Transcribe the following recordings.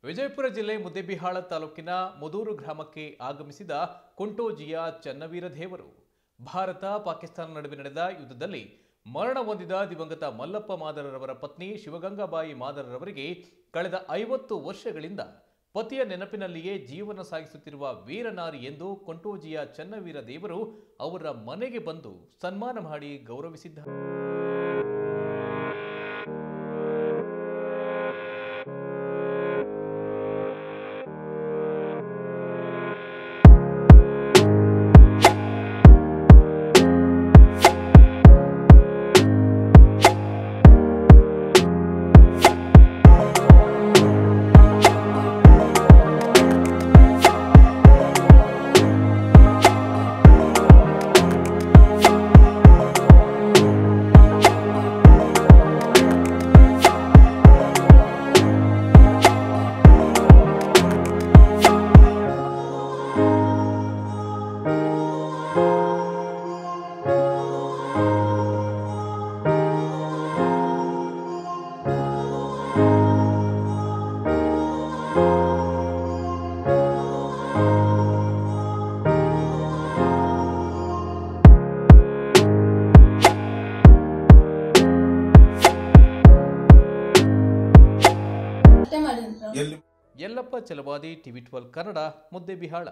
ವಿಜಯಪುರ ಜಿಲ್ಲೆ ಮುದ್ದೇಬಿಹಾಳ ತಾಲೂಕಿನ ಮುದೂರು ಗ್ರಾಮಕ್ಕೆ ಆಗಮಿಸಿದ ಕುಂಟೋಜಿಯ ಚನ್ನವೀರ ದೇವರು ಭಾರತ ಪಾಕಿಸ್ತಾನ ನಡುವೆ ನಡೆದ ಯುದ್ಧದಲ್ಲಿ ಮರಣ ಹೊಂದಿದ ದಿವಂಗತ ಮಲ್ಲಪ್ಪ ಮಾದರರವರ ಪತ್ನಿ ಶಿವಗಂಗಾಬಾಯಿ ಮಾದರರವರಿಗೆ ಕಳೆದ ಐವತ್ತು ವರ್ಷಗಳಿಂದ ಪತಿಯ ನೆನಪಿನಲ್ಲಿಯೇ ಜೀವನ ಸಾಗಿಸುತ್ತಿರುವ ವೀರನಾರಿ ಎಂದು ಕೊಂಟೋಜಿಯ ಚನ್ನವೀರ ದೇವರು ಅವರ ಮನೆಗೆ ಬಂದು ಸನ್ಮಾನ ಮಾಡಿ ಗೌರವಿಸಿದ್ದಾರೆ ಅಷ್ಟೇ ಮಾಡಿದ್ರು ಎಲ್ಲಿ Yallappa Chalavadi TV twelve Kannada Muddebihal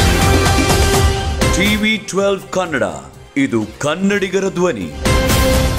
TV twelve Kannada ಇದು ಕನ್ನಡಿಗರ ಧ್ವನಿ